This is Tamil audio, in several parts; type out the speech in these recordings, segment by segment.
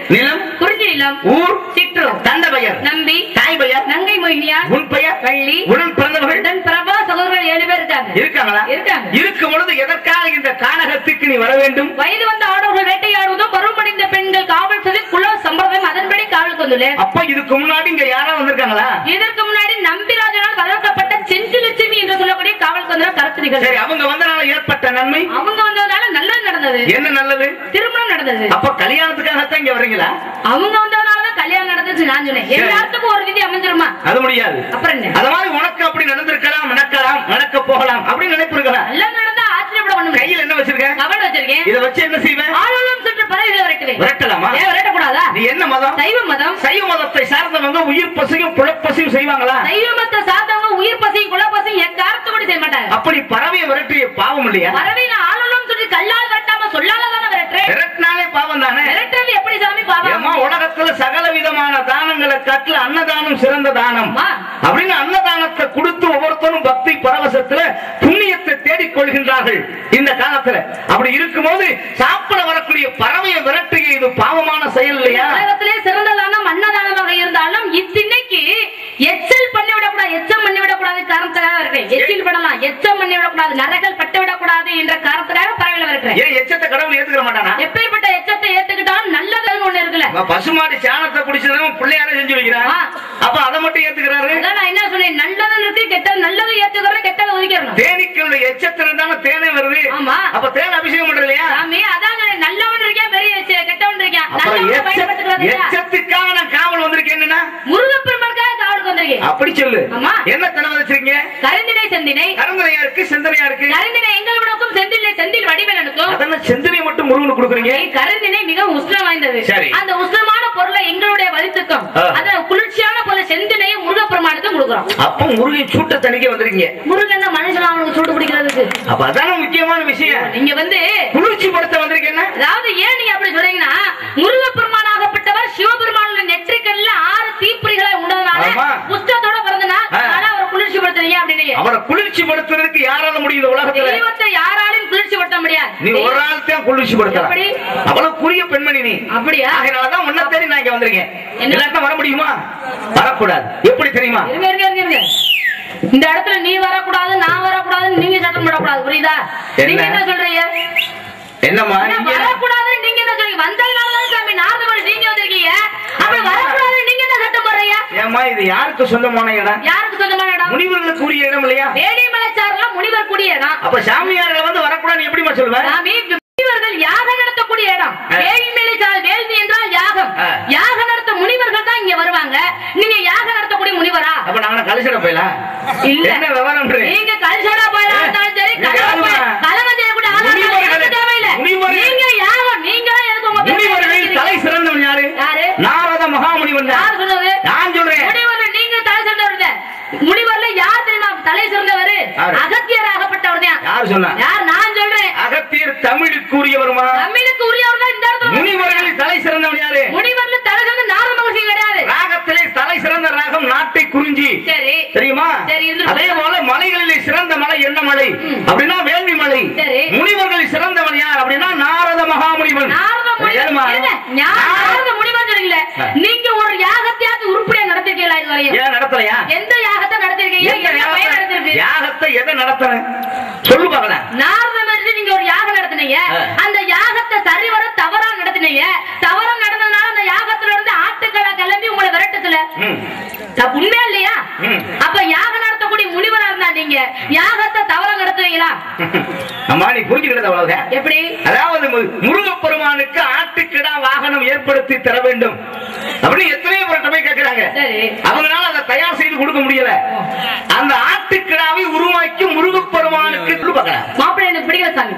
நிலம் குறிஞ்சி நிலம் ஊர் சிற்றூர் தந்த பெயர் நம்பி தாய் பெயர் நங்கை மொய்னியார் உன் பெயர் வள்ளி உடன் பிறந்தவர்கள் உடன் பிரபா சகோதரர்கள் ஏழு பேர் இருக்காங்க இருக்காங்களா இருக்காங்க. இருக்கும் பொழுது எதற்காக இந்த கானகத்துக்கு நீ வர வேண்டும் வயது வந்த ஆடவர்கள் வேட்டையாடுவதும் பருவமடைந்த பெண்கள் காவல் செய்து குல சம்பிரதாயம் அதன்படி காவலுக்கு வந்துள்ளேன் அப்ப இதுக்கு முன்னாடி இங்க யாராவது வந்திருக்காங்களா இதற்கு முன்னாடி நம்பிராஜனால் வளர்க்கப்பட்ட செஞ்சு லட்சுமி என்று சொல்லக்கூடிய காவலுக்கு வந்த கருத்து நிகழ்ச்சி சரி அவங்க வந்தனால ஏற்பட்ட நன்மை அவங்க வந்ததுனால நல்லது நடந்தது என்ன நல்லது திருமணம் நடந்தது அப்ப கல்யாணத்துக்காகத்தான் இங்க வர்றீங்களா அவங்க வந்ததுனால தான் கல்யாணம் நடந்துச்சு நான் சொன்னேன் எல்லாத்துக்கும் ஒரு விதி அமைஞ்சிருமா அது முடியாது அப்புறம் என்ன அது மாதிரி உனக்கு அப்படி நடந்திருக்கலாம் நடக்கலாம் நடக்க போகலாம் அப்படின்னு நினைப்பு இருக்கலாம் நல்லது நடந்தா ஆச்சரியப்பட ஒண்ணும் இல்லை. கையில் என்ன வச்சிருக்க கவல் வச்சிருக்கேன் இத வச்சு என்ன செய்வேன் ஆளுநரும் சுற்று பறவைகளை விரட்டுவேன் விரட்டலாமா ஏன் விரட்டக்கூடாதா நீ என்ன மதம் சைவ மதம் சைவ மதத்தை சார்ந்தவங்க உயிர் பசியும் புலப்பசியும் செய்வாங்களா சைவ மதத்தை சார்ந்தவங்க உயிர் பசியும் குல பசியும் எக்காரத்து கூட செய்ய மாட்டாங்க அப்படி பறவையை விரட்டிய பாவம் இல்லையா பறவை நான் ஆளுநரும் சுற்றி கல்லால் விரட்டாம சொல்லால தானே விரட்டுறேன் விரட்டினாலே பாவம் தானே விரட்டுறது எப்படி சாமி பாவம் ஏம்மா உலகத்துல சகல விதமான தானங்களை காட்டுல அன்னதானம் சிறந்த தானம் ஆமா. அப்படின்னு அன்னதானத்தை கொடுத்து ஒவ்வொருத்தரும் பக்தி பரவசத்துல புண்ணியத்தை தேடிக் கொள்கின்றார்கள் இந்த காலத்துல அப்படி இருக்கும்போது சாப்பிட வரக்கூடிய பறவையை விரட்டுக இது பாவமான செயல் இல்லையா உலகத்திலே சிறந்த தானம் அன்னதானமாக இருந்தாலும் இத்தின்னைக்கு எச்சல் பண்ணி விடக்கூடாது எச்சம் பண்ணி விடக்கூடாது காரணத்துக்காக இருக்கேன் எச்சில் படலாம் எச்சம் பண்ணி விடக்கூடாது நரகள் பட்டு விடக்கூடாது என்ற காரணத்துக்காக பறவைகளை விரட்டுறேன் ஏன் எச்சத்தை கடவுள் ஏத்துக்கிற மாட்டானா எப்பேற்பட்ட எச்சத்தை ஏத்துக்கிட்டாலும் நல்லதுன்னு ஒண்ணு இருக்குல்ல அவன் பசுமாடு சாணத்தை குடிச்சதும் பிள்ளையார செஞ்சு வைக்கிறான் ஆ. அப்ப அதை மட்டும் ஏத்துக்கிறாரு அதான் நான் என்ன சொன்னேன் நல்லது இருக்கு கெட்டது நல்லது ஏத்துக்கிறோம் கெட்டதை ஒதுக்கிறோம் தேனீக்களுடைய எச்சத்துல தானே தேனே வருது ஆமா. அப்ப தேன் அபிஷேகம் பண்றது இல்லையா சாமி அதான் சொன்னேன், நல்லவன் இருக்கான் பெரிய எச்ச- கெட்டவன் இருக்கான் அப்புறம் நல்லவனை எச்ச- பயன்படுத்துகிறது இல்லையா? எச்சத்துக்காக நான் காவல் வந்திருக்கேன்னா முருகப்பெருமானுக்காக காவலுக்கு வந்திருக்கேன் அப்படி சொல்லு ஆமா. என்ன தடவை வச்சிருக்கீங்க கருந்தினை செந்தினை கருந்தனையா இருக்கு சிந்தனையா இருக்கு கருந்தினை எங்கள் விடக்கும் செந்திலை செந்தில் வடிவேலனுக்கும் அதெல்லாம் செந்தனை மட்டும் முருகனுக்கு கொடுக்குறீங்க கருந்தினை மிக உஷ்ணம் வாய்ந்தது சரி. அந்த உஷ்ணமான பொருளை எங்களுடைய வலித்துக்கும் ஆ. அந்த குளிர்ச்சியான பொருளை செந்தினையை முருகப்பெருமானுக்கு கொடுக்குறோம் அப்ப முருகன் சூட்ட தணிக்க வந்திருக்கீங்க முருகன் தான் மனுஷன் அவனுக்கு சூடு பிடிக்கிறதுக்கு அப்ப அதான முக்கியமான விஷயம் நீங்க வந்து குளிர்ச்சி படுத்த வந்திருக்கேன்னா அதாவது ஏன் நீங்க அப்படி சொல்றீங்கன்னா முருகப்பெருமானாகப்பட்டவர் சிவபெருமானுடைய நெற்றிக்கல்ல ஆறு தீப்பொறிகளை உண்டதுனால ஆமா. புஷ்டத்தோட பிறந்தனா ஆ. அதனால அவரை குளிர்ச்சி படுத்துறீங்க அப்படின்னு அவரை குளிர்ச்சி படுத்துறதுக்கு யாரால முடியுது உலகத்துல தெய்வத்தை யாராலையும் குளிர்ச்சி படுத்த முடியாது நீ ஒரு ஆள் தான் குளிர்ச்சி படுத்தலாம் எப்படி? அவ்வளவு குறிய பெண்மணி நீ அப்படியா அதனாலதான் உன்ன தேடி நான் இங்க வந்திருக்கேன் என்ன? இல்லாட்டா வர முடியுமா வரக்கூடாது எப்படி தெரியுமா இருங்க இருங்க இருங்க இருங்க இந்த இடத்துல நீ வரக்கூடாது நான் வரக்கூடாதுன்னு நீங்க சட்டம் போடக்கூடாது புரியுதா என்ன? நீங்க என்ன சொல்றீங்க என்னம்மா ஆனா நீங்க வரக்கூடாதுன்னு நீங்க என்ன சொல்றீங்க வந்ததுனாலதான் சாமி நாரதமணி நீங்க வந்திருக்கீங்க அப்படி வரக்கூடாதுன்னு நீங்க என்ன சட்டம் போடுறீங்க ஏம்மா இது யாருக்கு சொந்தமான இடம் யாருக்கு சொந்தமான இடம் முனிவர்களுக்கு உரிய இடம் இல்லையா வேடிமலைச்சாரெல்லாம் முனிவர் கூடிய இடம் அப்ப சாமியார்கள் வந்து வரக்கூடாது எப்படிமா சொல்லுவேன் சாமி முனிவர்கள் யாகம் நடத்தக்கூடிய இடம் ஆ. வேள்விமலைச்சால் வேள்வி என்றால் யாகம் ஆ. யாகம் நடத்த முனிவர்கள் தான் இங்க வருவாங்க நீங்க யாகம் நடத்தக்கூடிய முனிவரா அப்ப நாங்க கலிசிட போயலாம் இல்ல என்ன விவரம் நீங்க கல்சடா போயிடலாம் இருந்தாலும் சரி நீங்க கலவ யாருமா? போய் கலவ செய்யக்கூடிய ஆளா இருந்தாலும் முனிவர்களே- எனக்கு தேவையில்லை முனிவர்களே- நீங்க யாகம் நீங்க தான் எனக்கு உங்க பேரை முனிவர்களில் தெரிவிக்கிறீங்க. தலை சிறந்தவன் யாரு யாரு நாரத மகாமுனிவன் தான். யார் சொன்னது நான் சொல்றேன் முனிவர்கள் நீங்க தலை சிறந்தவர் இல்ல. முனிவர்ல யார் தெரியுமா தலை சிறந்தவர் யாரு? அகத்தியர் ஆகப்பட்டவர் தான் யார் சொன்னா யார் நான் சொல்றேன் அகத்தியர் தமிழுக்கு உரியவருமா தமிழுக்கு உரியவர் தான் இந்த இடத்துல முனிவர்களில் தலை சிறந்தவன் யாரு முனிவர்ல தலை சிறந்த நாரத மகிழ்ச்சி கிடையாது ராகத்திலே தலை சிறந்த ராகம் நாட்டை குறிஞ்சி சரி தெரியுமா சரி, இருந்துட்டு அதே போல மலைகளிலே சிறந்த மலை என்ன மலை ம். அப்படின்னா வேள்வி மலை சரி. முனிவர்களில் சிறந்தவன் யார் அப்படின்னா நாரத மகாமுனிவன் நாரத ஏழுமா? முனிவர் இருங்க, ஞா- நாரத- நாரத முனிவர் சொல்றீங்களே ஆ. நீங்க ஒரு யாகத்தையாவது உருப்படியா நடத்திருக்கீங்களா இது வரையும் ஏன் நடத்தலையா எந்த யாகத்தை நடத்திருக்கீங்க எந்த என்ன பயன் யாகத்தை- நடத்திருக்கு யாகத்தை எதை நடத்தன சொல்லு பாக்கலாம் நாரத மகரிஷி நீங்க ஒரு யாகம் நடத்தினீங்க ஆ. அந்த யாகத்தை சரிவர தவறா நடத்தினீங்க தவறா நடந்ததுனால அந்த யாகத்துல இருந்து ஆட்டுக்களை கிளம்பி உங்களை விரட்டத்துல தப்பு உண்மையா இல்லையா ம். அப்ப யாகம் நடத்தக்கூடிய முனிவரா இருந்தா நீங்க யாகத்தை தவறா நடத்துவீங்களா அம்மா நீ புரிஞ்சுக்கிறது அவ்வளவுதான் எப்படி அதாவது மு- முருகப்பெருமானுக்கு ஆட்டுக்கிடா வாகனம் ஏற்படுத்தி தர வேண்டும் அப்படின்னு எத்தனையோ பேர்கிட்ட போய் கேட்கிறாங்க சரி அவங்களால அதை தயார் செய்து கொடுக்க முடியல அந்த ஆட்டுக்கிடாவை உருவாக்கி முருகப்பெருமானுக்கு கொடுப்பாங்க மாப்பிள்ளை எனக்கு பிடிக்கல சாமி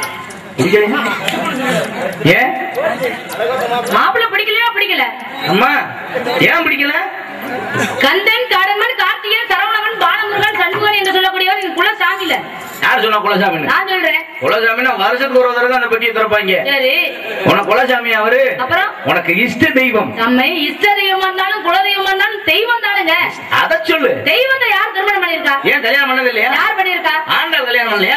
ஏன் மாப்பிள்ளை பிடிக்கலையா பிடிக்கல அம்மா ஏன் பிடிக்கல கந்தன் கடம்பன் கார்த்திகன் சரவணவன் பாலமுருகன் சண்முகன் என்று சொல்லக்கூடியவர் என் குல சாமியில யார் சொன்னா குலசாமி நான் சொல்றேன் குலசாமின்னா வருஷத்துக்கு ஒரு தடவை அந்த பெட்டியை திறப்பாங்க சரி உனக்கு குலசாமி அவரு அப்புறம் உனக்கு இஷ்ட தெய்வம் நம்ம இஷ்ட தெய்வமா இருந்தாலும் குல தெய்வமா இருந்தாலும் தெய்வம் தானுங்க அத சொல்லு தெய்வத்தை யார் திருமணம் பண்ணிருக்கா ஏன் கல்யாணம் பண்ணது இல்லையா யார் பண்ணிருக்கா ஆண்டாள் கல்யாணம் பண்ணலையா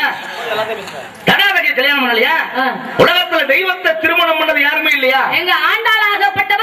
கடாதகை கல்யாணம் பண்ணலையா ஆ. உலகத்துல தெய்வத்தை திருமணம் பண்ணது யாருமே இல்லையா எங்க ஆண்டாளாகப்பட்ட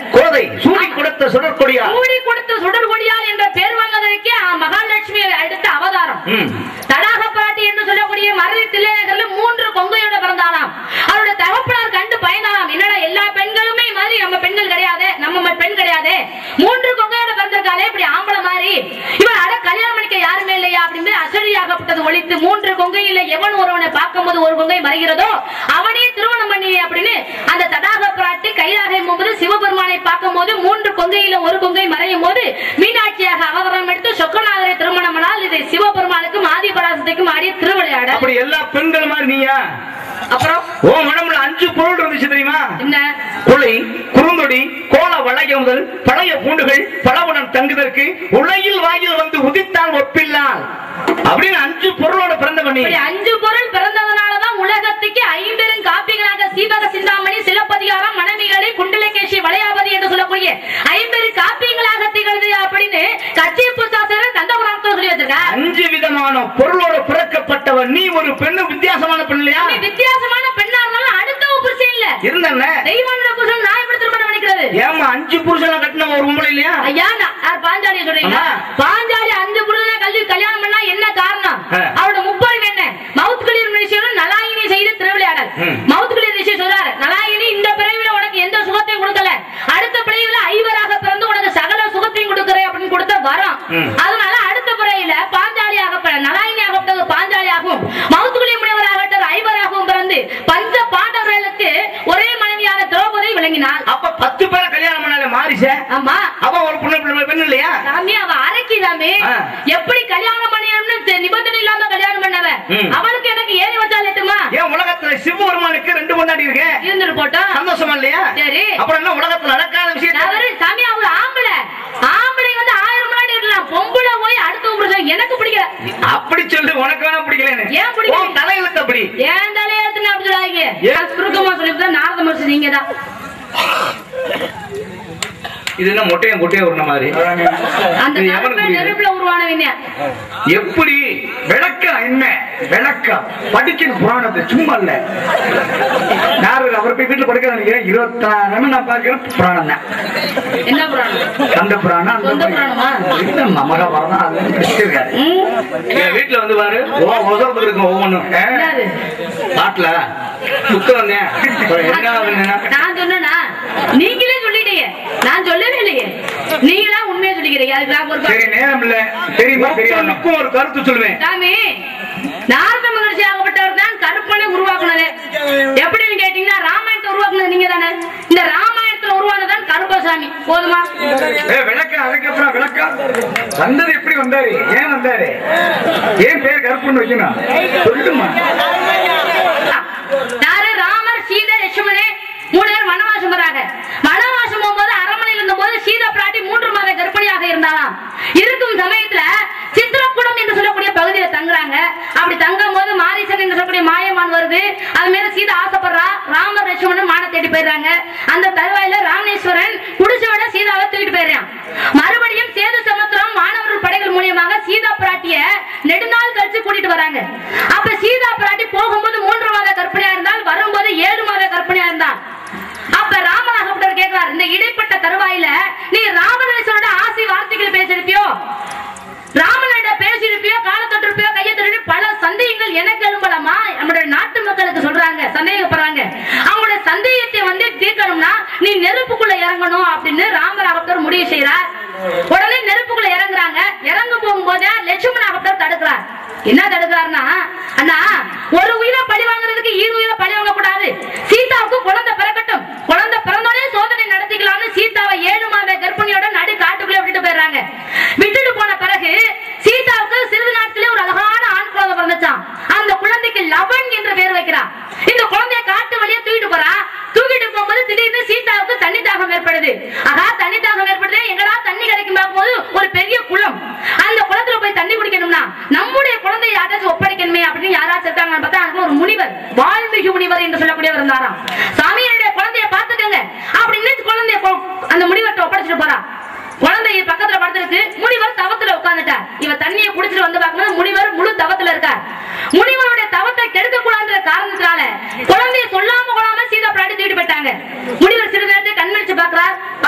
கோதை சூடி கொடுத்த சுடற்கொடியா கூடி கொடுத்த சுடர் கொடியால் என்ற பேர் வாங்குவதற்கே அஹ், மகாலட்சுமி அடுத்த அவதாரம் ம். தடாக பிராட்டி என்று சொல்லக்கூடிய மருதி தில்லைநகர்ல மூன்று கொங்கையோட பிறந்தாலாம் அவருடைய தகப்பனார் கண்டு பயந்தாலாம் என்னடா எல்லா பெண்களுமே இது மாதிரி நம்ம பெண்கள் கிடையாது நம்ம ம- பெண் கிடையாது மூன்று கொங்கையோட பிறந்திருக்காளே இப்படி ஆம்பளை மாதிரி இவன் அட கல்யாணம் பண்ணிக்க யாருமே இல்லையா அப்படின்னு அசடியாகப்பட்டது ஒழித்து மூன்று கொங்கையில எவன் ஒருவனை பார்க்கும்போது ஒரு கொங்கை மறைகிறதோ அவனே திருமணம் பண்ணி அப்படின்னு அந்த தடாக பிராட்டி கைலாகை போகும்போது சிவபெருமானை பார்க்கும்போது மூன்று கொங்கையில ஒரு கொங்கை மறையும் போது மீனாட்சியாக அவதாரம் எடுத்து சொக்கநாதரை திருமணம் பண்ணால் இதை சிவபெருமானுக்கும் ஆதிபராசத்துக்கும் ஆடிய திருவிளையாட அப்படி எல்லா பெண்கள் மாதிரி நீயா அப்புறம் ஓ உடம்புல அஞ்சு பொருள் இருந்துச்சு தெரியுமா என்ன குலை குறுந்தொடி கோல வளைய முதல் பழைய பூண்டுகள் பலவுடன் தங்குதற்கு உலகில் வாயில் வந்து உதித்தால் ஒப்பில்லால் அப்படின்னு அஞ்சு பொருளோட பிறந்த பண்ணி இப்படி அஞ்சு பொருள் பிறந்ததுனாலதான் உலகத்துக்கு ஐம்பெரும் காப்பிகளாக சீவக சிந்தாமணி சிலப்பதிகாரம் மணமிகளை குண்டலகேசி வளையாபதி என்று சொல்லக்கூடிய ஐம்பெரு காப்பியங்களாக திகழ்து அப்படின்னு கச்சியப்பு சாஸ்திரம் கந்தபுராணத்தில் சொல்லி வச்சிருக்கார் அஞ்சு விதமான பொருளோட பிறக்கப்பட்டவன் நீ ஒரு பெண்ணு வித்தியாசமான பெண் இல்லையா நீ வித்தியாசமான பெண்ணா இருந்தாலும் அடுத்த புருஷன் இல்ல இருந்தண்ண தெய்வான புருஷன் நான் எப்படி திருமணம் பண்ணிக்கிறது ஏமா அஞ்சு புருஷனை கட்டின ஒரு உங்களை இல்லையா ஐயா நான் யார் பாஞ்சாலியை சொல்றீங்களா ஆமா. பாஞ்சாலி அஞ்சு புருஷனை கல்வி கல்யாணம் பண்ணா என்ன காரணம் ஆ. அவரோட முப்பொருள் என்ன மவுத் கிளியர் ரிஷியும் நலாயினி செய்த திருவிளையாடல் ம். மவுத் கிளியர் ரிஷி சொல்றாரு நலாயினி இந்த பிறவில உனக்கு எந்த சுகத்தையும் கொடுக்கல அடுத்த பிறவில ஐவராக பிறந்து உனக்கு சகல சுகத்தையும் கொடுக்கறேன் அப்படின்னு கொடுத்த வரம் ம். அதனால அடுத்த பிறவில பாஞ்சாலி ஆகப்பட நலாயினி ஆகப்பட்டது பாஞ்சாலியாகவும் மவுத் கிளியர் முனிவராகப்பட்டது ஐவராகவும் பிறந்து பஞ்ச பாண்டவர்களுக்கு ஒரே மனைவியான திரௌபதி விளங்கினாள் அப்ப பத்து பேரை கல்யாணம் பண்ணால மாறிச்ச ஆமா அவ ஒரு பொண்ணு பிள்ளை பெண் இல்லையா சாமி அவ அரக்கி சாமி ஆ. எப்படி கல்யாணம் பண்ணியணும்னு தெ- நிபந்தனை இல்லாம கல்யாணம் பண்ணவ ம். அவளுக்கு எனக்கு ஏறி வச்சால் எட்டுமா ஏன் உலகத்துல சிவபெருமானுக்கு ரெண்டு பொண்டாட்டி இருக்கு இருந்துட்டு போட்டோம் சந்தோஷமா இல்லையா சரி. அப்புறம் என்ன உலகத்துல நடக்காத விஷயம் அவரு சாமி அவர் ஆம்பளை ஆம்பளை வந்து ஆயிரம் முன்னாடி இருக்கலாம் பொம்பளை போய் அடுத்த புருஷன் எனக்கு பிடிக்கல அப்படி சொல்லு உனக்கு வேணா பிடிக்கலன்னு ஏன் பிடிக்கல? உன் தலையெழுத்து அப்படி ஏன் தலையெழுத்துன்னு அப்படி சொல்லாதீங்க ஏன்? நான் சுருக்கமா சொல்லிவிட்டா நாரத மனுஷன் நீங்க தான் இது என்ன மொட்டையும் கொட்டையும் விடுற மாதிரி அந்த இது எவனுக்கு கருப்பை புரியுது? நெருப்புல உருவானவங்க எப்படி விளக்கம் என்ன விளக்கம் படிக்கணும் புராணத்தை சும்மா இல்ல நான் அவர் போய் வீட்டுல படுக்க நினைக்கிறேன் இருபத்தாறு நான் பார்க்கிறேன் புராணம் தான் என்ன புராணம் கந்த புராணம் அந்த சொந்த மாதிரி. புராணமா? இல்ல, மகாபாரதம் அது படிச்சிருக்காரு ம்? என் வீட்டுல வந்து பாரு ஓ உதவு இருக்கும் ஒவ்வொன்றும் என்னது? பாட்டுல புக்க வந்தேன் அப்புறம் என்ன ஆகுதுன்னா, நான் சொன்னேனா நீங்களே சொல்லிட்டீங்க நான் சொல்லவே இல்லையே நீங்களா உண்மையை சொல்லிக்கிறீங்க அதுக்கு நான் ஒரு சரி நேரம் இல்ல தெரியுமா தெரியாமக்கும் ஒரு கருத்து சொல்லுவேன் சாமி நாரத மகர்ஷி ஆகப்பட்டவர் தான் கருப்பனை உருவாக்குனது எப்படின்னு கேட்டீங்கன்னா ராமாயணத்தை உருவாக்குனது நீங்க தானே இந்த ராமாயணத்துல உருவானதான் கருப்பசாமி போதுமா ஏ, விளக்கம் அதுக்கப்புறம் விளக்கம் வந்தது எப்படி வந்தாரு ஏன் வந்தாரு ஏன் பேர் கருப்புன்னு வைக்கணும் சொல்லுமா யாரு ராமர் சீதை லட்சுமணே மூணு பேர் வனவாசம் போறாங்க வனவாசம் போகும்போது அரண்மனையில் இருந்தபோது சீதா பிராட்டி மூன்று மாத கர்ப்பிணியாக இருந்தாலாம் இருக்கும் சமயத்துல சித்திரக்குடம் என்று சொல்லக்கூடிய பகுதியில தங்குறாங்க அப்படி தங்கும் போது மாரீசன் என்று சொல்லக்கூடிய மாயமான் வருது அது மேல சீதா ஆசைப்படுறா ராமர் லட்சுமணன் மான தேடி போயிடுறாங்க அந்த தருவாயில ராமேஸ்வரன் குடிசையோட சீதாவை தூக்கிட்டு போயிடுறான் மறுபடியும் சேது சமுத்திரம் மாணவர்கள் படைகள் மூலியமாக சீதா பிராட்டிய நெடுநாள் கழிச்சு கூட்டிட்டு வராங்க அப்ப சீதா பிராட்டி போகும்போது மூன்று மாத கர்ப்பிணியா இருந்தால் வரும்போது ஏழு மாத கர்ப்பிணியா இருந்தால் அப்ப ராமநாகப்பட்டவர் கேட்கிறார் இந்த இடைப்பட்ட தருவாயில நீ ராமநேசனோட ஆசை வார்த்தைகள் பேசியிருப்பியோ ராமனிட பேசியிருப்பியோ காலை தொட்டிருப்பியோ கையை தொட்டு பல சந்தேகங்கள் எனக்கு எழும்பலாமா நம்முடைய நாட்டு மக்களுக்கு சொல்றாங்க சந்தேகப்படுறாங்க அவங்களுடைய சந்தேகத்தை வந்து தீர்க்கணும்னா நீ நெருப்புக்குள்ள இறங்கணும் அப்படின்னு ராமராகப்பட்டர் முடிவு செய்யறார் உடனே நெருப்புக்குள்ள இறங்குறாங்க இறங்கு போகும்போது லட்சுமணாகப்பட்டர் தடுக்கிறார் என்ன தடுக்கிறாருன்னா அண்ணா ஒரு உயிரை பழி வாங்குறதுக்கு ஈரு உயிரை பழி வாங்க கூடாது சீதாவுக்கு குழந்தை பிறக்கட்டும் குழந்தை பிறந்தோடனே சோதனை நடத்திக்கலாம்னு சீதாவை ஏழு மாத கர்ப்பிணியோட நடு காட்டுக்குள்ளே விட்டுட்டு போயிடுறாங்க விட்டுட்டு போன பிறகு சீதாவுக்கு சிறிது நாட்களே ஒரு அழகான ஆண் குழந்தை பிறந்துச்சான் அந்த குழந்தைக்கு லவன் என்று பேர் வைக்கிறா இந்த குழந்தைய காட்டு வழியா தூக்கிட்டு போறா தூக்கிட்டு போகும்போது திடீர்னு சீதாவுக்கு தண்ணி தாகம் ஏற்படுது ஆகா தண்ணி தாகம் ஏற்படுது எங்கடா தண்ணி கிடைக்கும் பார்க்கும்போது ஒரு பெரிய குளம் அந்த குளத்துல போய் தண்ணி குடிக்கணும்னா நம்முடைய குழந்தையை யாராச்சும் ஒப்படைக்கணுமே அப்படின்னு யாராச்சும் இருக்காங்கன்னு பார்த்தா அங்க ஒரு முனிவர் வால்மீகி முனிவர் என்று சொல்லக்கூடியவர் இருந்தாராம் சாமி என்னுடைய குழந்தைய பாத்துக்கங்க அப்படின்னு குழந்தைய கொ- அந்த முனிவர்கிட்ட ஒப்படைச்சிட்டு போறா குழந்தை பக்கத்துல படுத்திருக்கு முனிவர் தவத்துல உட்கார்ந்துட்டார் இவ தண்ணியை குடிச்சிட்டு வந்து பார்க்கும்போது முனிவர் முழு தவத்துல இருக்கார் முனிவருடைய தவத்தை கெடுக்க கூடாதுன்ற காரணத்தினால குழந்தைய சொல்லாம கொள்ளாம சீதா பிராட்டி தூக்கிட்டு போயிட்டாங்க முனிவர் சிறிது நேரத்தை கண் விழிச்சு பாக்குறார் பார்த்தா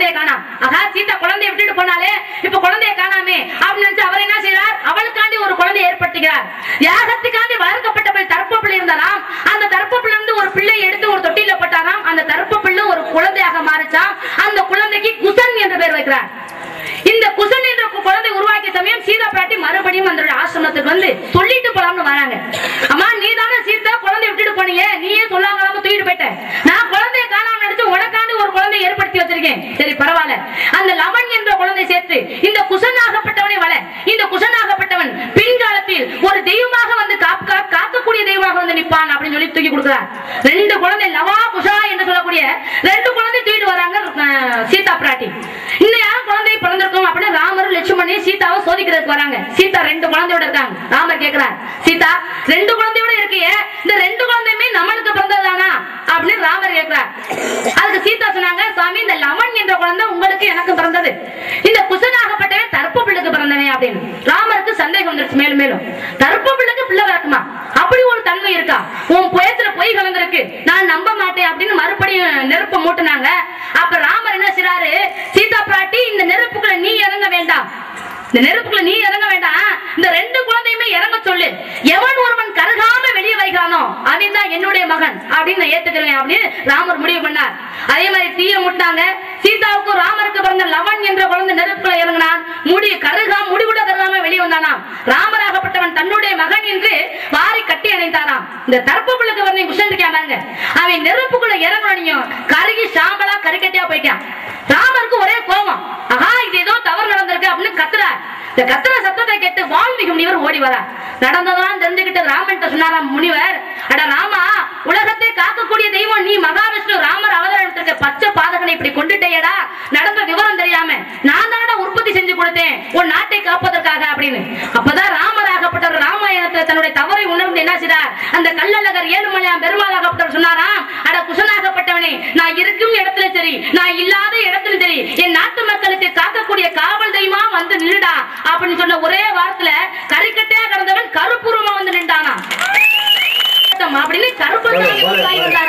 குழந்தையை காணாம் ஆகா சீதா குழந்தையை விட்டுட்டு போனாலே இப்ப குழந்தையை காணாமே அப்படின்னு நினைச்சு அவர் என்ன செய்யறார் அவளுக்காண்டி ஒரு குழந்தையை ஏற்படுத்துகிறார் யாகத்துக்காண்டி வளர்க்கப்பட்டவள் தர்ப்ப பிள்ளை இருந்தாலாம் அந்த தர்ப்ப பிள்ளை இருந்து ஒரு பிள்ளை எடுத்து ஒரு தொட்டியில போட்டாராம் அந்த தர்ப்ப பிள்ளை ஒரு குழந்தையாக மாறிச்சாம் அந்த குழந்தைக்கு குசன் என்று பெயர் வைக்கிறார் இந்த குசன் என்ற கு- குழந்தை உருவாக்கிய சமயம் சீதா பிராட்டி மறுபடியும் அந்த ஆசிரமத்துக்கு வந்து சொல்லிட்டு போலாம்னு வராங்க அம்மா நீ தானே சீதா குழந்தைய விட்டுட்டு போனீங்க நீயே சொல்லாம தூக்கிட்டு போயிட்ட நான் குழந்தைய காணாம நினைச்சு உனக்காண்டி ஒரு குழந்தையை ஏற்படுத்தி வச்சிருக்கேன் சரி பரவாயில்ல அந்த லவன் என்ற குழந்தை சேர்த்து இந்த குசனாகப்பட்டவனை வள இந்த குசனாகப்பட்டவன் பின்காலத்தில் ஒரு தெய்வமாக வந்து காக்க காக்கக்கூடிய தெய்வமாக வந்து நிப்பான் அப்படின்னு சொல்லி தூக்கி கொடுக்கிறார் ரெண்டு குழந்தை லவா குஷா என்று சொல்லக்கூடிய ரெண்டு குழந்தை தூக்கிட்டு வராங்க அஹ், சீதா பிராட்டி இன்னும் யாரும் குழந்தை பிறந்திருக்கும் அப்படின்னு ராமர் லட்சுமணி சீதாவை சோதிக்கிறதுக்கு வராங்க சீதா ரெண்டு குழந்தையோட இருக்காங்க ராமர் கேக்குறார் சீதா ரெண்டு குழந்தையோட இருக்கியே இந்த ரெண்டு குழந்தையுமே நம்மளுக்கு பிறந்ததுதானா அப்படின்னு ராமர் கேக்குறார் அதுக்கு சீதா சொன்னாங்க சுவாமி இந்த லவன் என்ற குழந்தை உங்களுக்கு எனக்கு பிறந்தது இந்த குசனாகப்பட்டவன் தர்ப்ப பிள்ளைக்கு பிறந்தவன் அப்படின்னு ராமருக்கு சந்தேகம் வந்துருச்சு மேலும் மேலும் தர்ப்ப பிள்ளைக்கு பிள்ளை பிறக்குமா அப்படி ஒரு தன்மை இருக்கா உன் புயத்துல பொய் கலந்திருக்கு நான் நம்ப மாட்டேன் அப்படின்னு மறுபடியும் நெருப்பு மூட்டுனாங்க அப்ப ராமர் என்ன செய்றாரு சீதா பிராட்டி இந்த நெருப்புக்குள்ள நீ இறங்க வேண்டாம் இந்த நெருப்புக்குள்ள நீ இறங்க வேண்டாம் இந்த ரெண்டு குழந்தையுமே இறங்க சொல்லு எவன் ஒருவன் கருகாம வெளியே வைக்கிறானோ அவன் தான் என்னுடைய மகன் அப்படின்னு நான் ஏத்துக்கிறேன் அப்படின்னு ராமர் முடிவு பண்ணார் அதே மாதிரி தீய முட்டாங்க சீதாவுக்கும் ராமருக்கு பிறந்த லவன் என்ற குழந்தை நெருப்புக்குள்ள இறங்கினான் முடி கருகாம முடிவுட கருகாம வெளியே வந்தானாம் ராமராகப்பட்டவன் தன்னுடைய மகன் என்று வாரி கட்டி அணைத்தாராம் இந்த தர்ப்புக்குள்ளுக்கு வந்து குஷன் இருக்காங்க அவன் நெருப்புக்குள்ள இறங்கணும் கருகி சாம்பலா கறிக்கட்டியா போயிட்டான் ராமருக்கு ஒரே கோபம் ஆஹா இது ஏதோ தவறு நடந்திருக்கு அப்படின்னு கத்துறார் இந்த கத்துற சத்தத்தை கேட்டு வால்மீகி முனிவர் ஓடி வரார் நடந்ததெல்லாம் தெரிஞ்சுக்கிட்டு ராமன் சொன்னாராம் முனிவர் அட ராமா உலகத்தை காக்கக்கூடிய தெய்வம் நீ மகாவிஷ்ணு ராமர் அவதாரத்திற்கு பச்சை பாதகனை இப்படி கொண்டுட்டேயடா நடந்த விவரம் தெரியாம நான் தானடா உற்பத்தி செஞ்சு கொடுத்தேன் உன் நாட்டை காப்பதற்காக அப்படின்னு அப்பதான் ராமராகப்பட்டவர் ராமாயணத்துல தன்னுடைய தவறை உணர்ந்து என்ன செய்தார் அந்த கல்லழகர் ஏழுமலையாம் பெருமாளாகப்பட்டவர் சொன்னாராம் அட குசனாகப்பட்டவனே நான் இருக்கும் இடத்துல சரி நான் இல்லாத இடத்துல சரி என் நாட்டு மக்களுக்கு காக்கக்கூடிய காவல் தெய்வமா வந்து நின்னுடா அப்படின்னு சொன்ன ஒரே வாரத்துல கறிக்கட்டையா கிடந்தவன் கருப்புருவமா வந்து நின்றானா அப்படின்னு கருப்பு சாமி உருவாகி வந்தார்